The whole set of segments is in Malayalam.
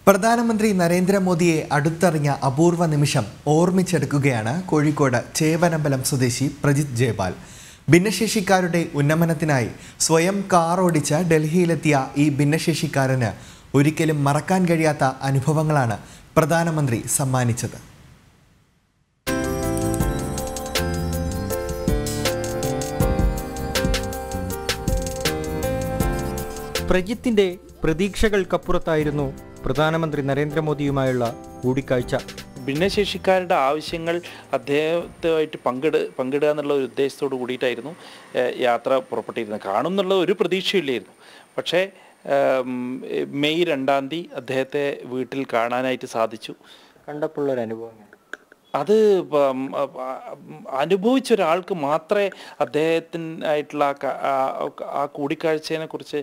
പ്രധാനമന്ത്രി നരേന്ദ്രമോദിയെ അടുത്തറിഞ്ഞ അപൂർവ നിമിഷം ഓർമ്മിച്ചെടുക്കുകയാണ് കോഴിക്കോട് ചേവനമ്പലം സ്വദേശി പ്രജിത് ജയപാൽ ഭിന്നശേഷിക്കാരുടെ ഉന്നമനത്തിനായി സ്വയം കാർ ഓടിച്ച് ഡൽഹിയിലെത്തിയ ഈ ഭിന്നശേഷിക്കാരന് ഒരിക്കലും മറക്കാൻ കഴിയാത്ത അനുഭവങ്ങളാണ് പ്രധാനമന്ത്രി സമ്മാനിച്ചത് പ്രജിത്തിന്റെ പ്രതീക്ഷകൾക്കപ്പുറത്തായിരുന്നു പ്രധാനമന്ത്രി നരേന്ദ്രമോദിയുമായുള്ള കൂടിക്കാഴ്ച ഭിന്നശേഷിക്കാരുടെ ആവശ്യങ്ങൾ അദ്ദേഹത്തുമായിട്ട് പങ്കിട് പങ്കിടുക എന്നുള്ള ഒരു ഉദ്ദേശത്തോട് കൂടിയിട്ടായിരുന്നു ഏഹ്, യാത്ര പുറപ്പെട്ടിരുന്നത് കാണും എന്നുള്ള ഒരു പ്രതീക്ഷയില്ലായിരുന്നു പക്ഷേ ഏം, മെയ് രണ്ടാം തീയതി അദ്ദേഹത്തെ വീട്ടിൽ കാണാനായിട്ട് സാധിച്ചു കണ്ടപ്പോഴുള്ളൊരു അനുഭവം അത് ഇപ്പം, അ, അ, അനുഭവിച്ച ഒരാൾക്ക് മാത്രമേ അദ്ദേഹത്തിനായിട്ടുള്ള ആ ക- ആ- ആ കൂടിക്കാഴ്ചയെ കുറിച്ച്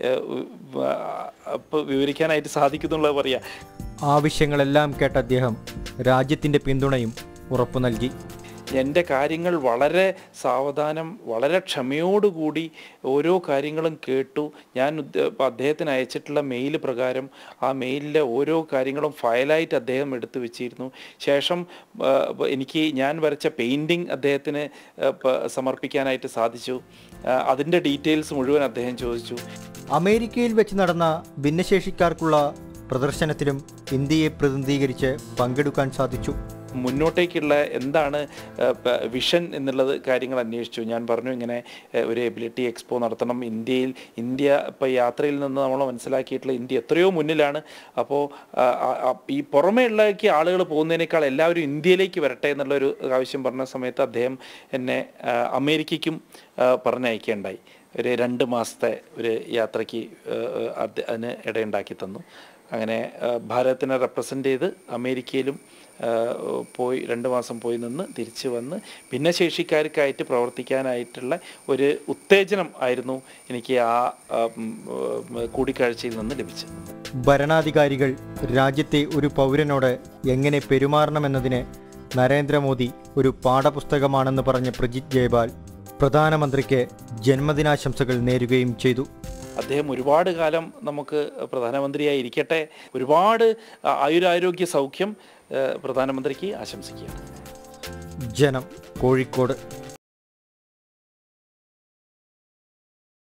വിവരിക്കാനായിട്ട് സാധിക്കുന്നുള്ളത് പറയാം ആവശ്യങ്ങളെല്ലാം കേട്ട അദ്ദേഹം രാജ്യത്തിന്റെ പിന്തുണയും ഉറപ്പു നൽകി എൻ്റെ കാര്യങ്ങൾ വളരെ സാവധാനം വളരെ ക്ഷമയോടുകൂടി ഓരോ കാര്യങ്ങളും കേട്ടു ഞാൻ ഉദ്ദ- ഇപ്പം അദ്ദേഹത്തിന് അയച്ചിട്ടുള്ള മെയിൽ പ്രകാരം ആ മെയിലിലെ ഓരോ കാര്യങ്ങളും ഫയലായിട്ട് അദ്ദേഹം എടുത്തു വെച്ചിരുന്നു ശേഷം ആ, ഇപ്പം എനിക്ക് ഞാൻ വരച്ച പെയിൻറ്റിങ് അദ്ദേഹത്തിന് ആ, പ- സമർപ്പിക്കാനായിട്ട് സാധിച്ചു ആ, അതിൻ്റെ ഡീറ്റെയിൽസ് മുഴുവൻ അദ്ദേഹം ചോദിച്ചു അമേരിക്കയിൽ വെച്ച് നടന്ന ഭിന്നശേഷിക്കാർക്കുള്ള പ്രദർശനത്തിലും ഇന്ത്യയെ പ്രതിനിധീകരിച്ച് പങ്കെടുക്കാൻ സാധിച്ചു മുന്നോട്ടേക്കുള്ള എന്താണ് വിഷൻ എന്നുള്ളത് കാര്യങ്ങൾ അന്വേഷിച്ചു ഞാൻ പറഞ്ഞു ഇങ്ങനെ ഏഹ്, ഒരു എബിലിറ്റി എക്സ്പോ നടത്തണം ഇന്ത്യയിൽ ഇന്ത്യ ഇപ്പോൾ യാത്രയിൽ നിന്ന് നമ്മൾ മനസ്സിലാക്കിയിട്ടുള്ള ഇന്ത്യ എത്രയോ മുന്നിലാണ് അപ്പോൾ ഈ പുറമേയുള്ളേക്ക് ആളുകൾ പോകുന്നതിനേക്കാൾ എല്ലാവരും ഇന്ത്യയിലേക്ക് വരട്ടെ എന്നുള്ളൊരു ആവശ്യം പറഞ്ഞ സമയത്ത് അദ്ദേഹം എന്നെ ആ, അമേരിക്കയ്ക്കും ആ, പറഞ്ഞയക്കുകയുണ്ടായി ഒരു രണ്ട് മാസത്തെ ഒരു യാത്രയ്ക്ക് ആ, അത് അതിന് ഇടയുണ്ടാക്കി തന്നു അങ്ങനെ ആ, ഭാരതത്തിനെ റെപ്രസെൻ്റ് ചെയ്ത് അമേരിക്കയിലും ആ, പോയി രണ്ട് മാസം പോയി നിന്ന് തിരിച്ചു വന്ന് ഭിന്നശേഷിക്കാർക്കായിട്ട് പ്രവർത്തിക്കാനായിട്ടുള്ള ഒരു ഉത്തേജനം ആയിരുന്നു എനിക്ക് ആ ആ, ഉം, ഉം, കൂടിക്കാഴ്ചയിൽ നിന്ന് ലഭിച്ചത് ഭരണാധികാരികൾ രാജ്യത്തെ ഒരു പൗരനോട് എങ്ങനെ പെരുമാറണമെന്നതിന് നരേന്ദ്രമോദി ഒരു പാഠപുസ്തകമാണെന്ന് പറഞ്ഞ പ്രജിത് ജയ്പാൽ പ്രധാനമന്ത്രിക്ക് ജന്മദിനാശംസകൾ നേരുകയും ചെയ്തു അദ്ദേഹം ഒരുപാട് കാലം നമുക്ക് പ്രധാനമന്ത്രിയായി ഇരിക്കട്ടെ ഒരുപാട് ആയുരാരോഗ്യ സൗഖ്യം ആ, പ്രധാനമന്ത്രിക്ക് ആശംസിക്കുകയാണ് ജനം കോഴിക്കോട്